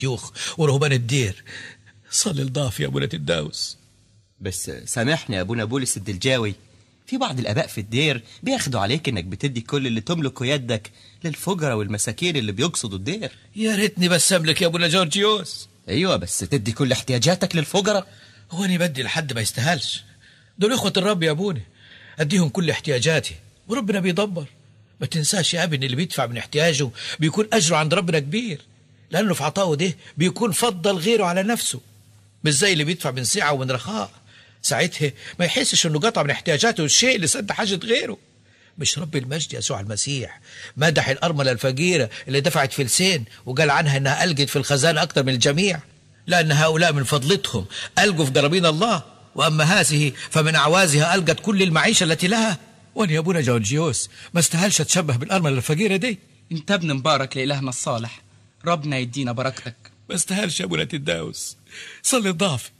شيوخ ورهبان الدير صلي الضاف يا ابونا الداوس بس سامحني يا ابونا بولس الدلجاوي في بعض الاباء في الدير بياخدوا عليك انك بتدي كل اللي تملكه يدك للفجرة والمساكين اللي بيقصدوا الدير يا ريتني بس املك يا ابونا جورجيوس ايوه بس تدي كل احتياجاتك للفجرة هو اني بدي لحد ما يستاهلش دول اخوة الرب يا ابونا اديهم كل احتياجاتي وربنا بيدبر ما تنساش يا ابني ان اللي بيدفع من احتياجه بيكون اجره عند ربنا كبير لانه في عطائه ده بيكون فضل غيره على نفسه مش زي اللي بيدفع من سعة ومن رخاء ساعتها ما يحسش انه قطع من احتياجاته الشيء اللي سد حاجة غيره مش رب المجد يسوع المسيح مدح الأرملة الفقيرة اللي دفعت فلسين وقال عنها إنها ألقت في الخزانة أكثر من الجميع لأن هؤلاء من فضلتهم ألقوا في قرابين الله وأما هذه فمن أعوازها ألقت كل المعيشة التي لها وأنا يا أبونا جورجيوس ما استاهلش أتشبه بالأرملة الفقيرة دي انت ابن مبارك لإلهنا الصالح ربنا يدينا بركتك ما استاهلش يا أبونا تداوس صلي الضعف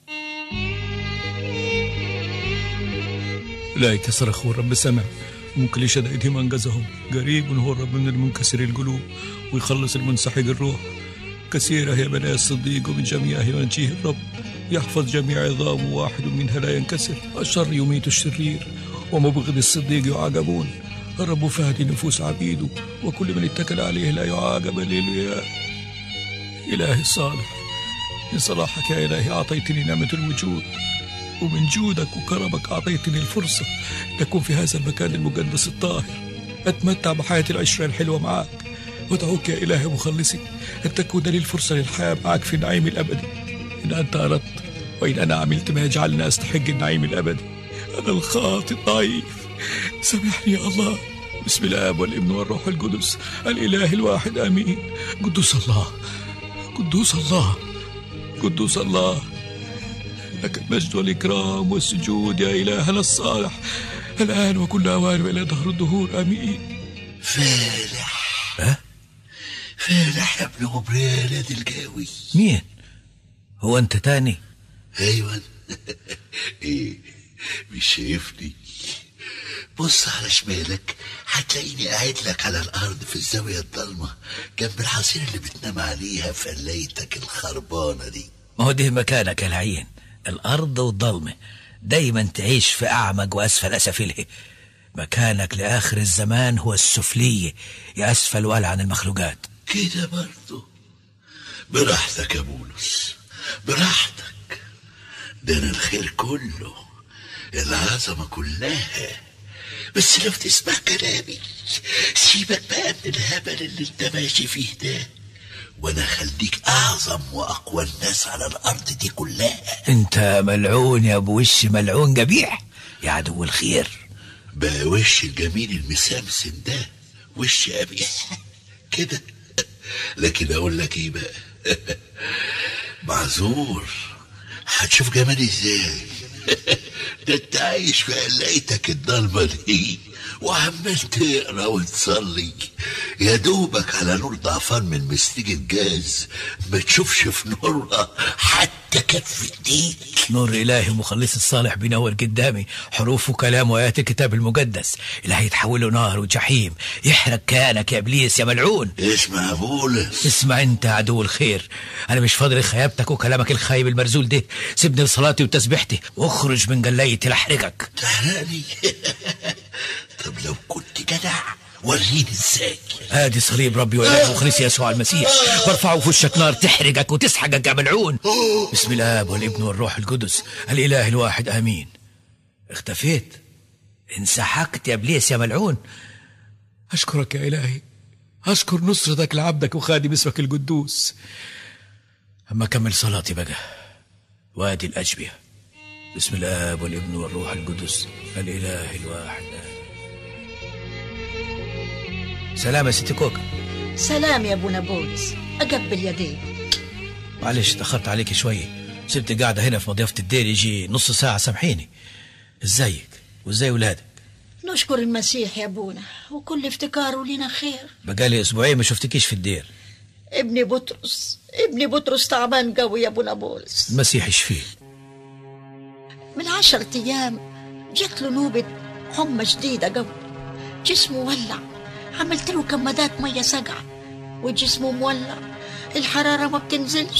لا يتصرخوا الرب سمع ممكن يشهد ايديهم انقذهم قريب هو الرب من المنكسر القلوب ويخلص المنسحق الروح كثيرة هي بنايا الصديق ومن جميعها ينجيه الرب يحفظ جميع عظام واحد منها لا ينكسر الشر يميت الشرير ومبغض الصديق يعاقبون الرب فهد نفوس عبيده وكل من اتكل عليه لا يعاقب هللويا إلهي الصالح من صلاحك يا إلهي أعطيتني نعمة الوجود ومن جودك وكرمك أعطيتني الفرصة أكون في هذا المكان المقدس الطاهر أتمتع بحياة العشرة الحلوة معك وأدعوك يا إلهي مخلصي أن تكون لي الفرصة للحياة معك في النعيم الأبدي إن أنت أردت وإن أنا عملت ما يجعلني أستحق النعيم الأبدي أنا الخاطئ الضعيف سامحني يا الله بسم الآب والابن والروح القدس الإله الواحد آمين قدوس الله قدوس الله قدوس الله لك المجد والإكرام والسجود يا إلهنا الصالح الآن وكل أوان وإلى دهر الدهور آمين فالح ها؟ فالح يا ابن غبريل يا دي الجاوي مين؟ هو أنت تاني؟ ايوه ايه مش شايفني بص على شمالك هتلاقيني قاعد لك على الارض في الزاويه الضلمه جنب الحصيره اللي بتنام عليها في قلايتك الخربانه دي ما هو ده مكانك يا العين الأرض والضلمة دايما تعيش في أعمق وأسفل أسافله مكانك لآخر الزمان هو السفلية يا أسفل ولا عن المخلوقات كده برضه براحتك يا بولس براحتك ده انا الخير كله العظمه كلها بس لو تسمع كلامي سيبك بقى من الهبل اللي انت ماشي فيه ده وانا خليك اعظم واقوى الناس على الارض دي كلها أنت ملعون يا أبو وش ملعون قبيح يا عدو الخير بقى وش الجميل المسامسم ده وش ابي كده لكن اقول لك ايه بقى معذور هتشوف جمالي ازاي ده انت عايش في قلايتك الضلمه دي وعمال تقرا وتصلي يا دوبك على نور ضعفان من مستيج الجاز ما تشوفش في نورها حتى كف ايديك نور إلهي مخلص الصالح بينور قدامي حروف وكلام وآيات الكتاب المقدس اللي هيتحوله نار وجحيم يحرق كيانك يا إبليس يا ملعون اسمع يا بولس اسمع انت يا عدو الخير انا مش فاضل خيابتك وكلامك الخايب المرزول ده سيبني لصلاتي وتسبيحتي واخرج من قلايتي لاحرقك تحرقني طب لو كنت جدع وريني ازاي ادي صليب ربي واله مخلصي يسوع المسيح برفعه في وشك نار تحرقك وتسحقك يا ملعون بسم الاب والابن والروح القدس الاله الواحد امين اختفيت انسحقت يا ابليس يا ملعون اشكرك يا الهي اشكر نصرتك لعبدك وخادم اسمك القدوس اما كمل صلاتي بقى وادي الاجبيه بسم الاب والابن والروح القدس الاله الواحد آمين. سلام يا ست كوكا سلام يا ابونا بولس اقبل يديك معلش تأخرت عليك شوية سبت قاعدة هنا في مضيافة الدير يجي نص ساعة سامحيني ازيك وازاي ولادك نشكر المسيح يا ابونا وكل افتكاره لنا خير بقالي اسبوعين ما شفتكيش في الدير ابني بطرس ابني بطرس تعبان قوي يا ابونا بولس المسيح يشفيه من عشرة ايام جات له نوبة حمى شديدة قوي جسمه ولع عملت له كمادات مية ساقعة وجسمه مولع الحرارة ما بتنزلش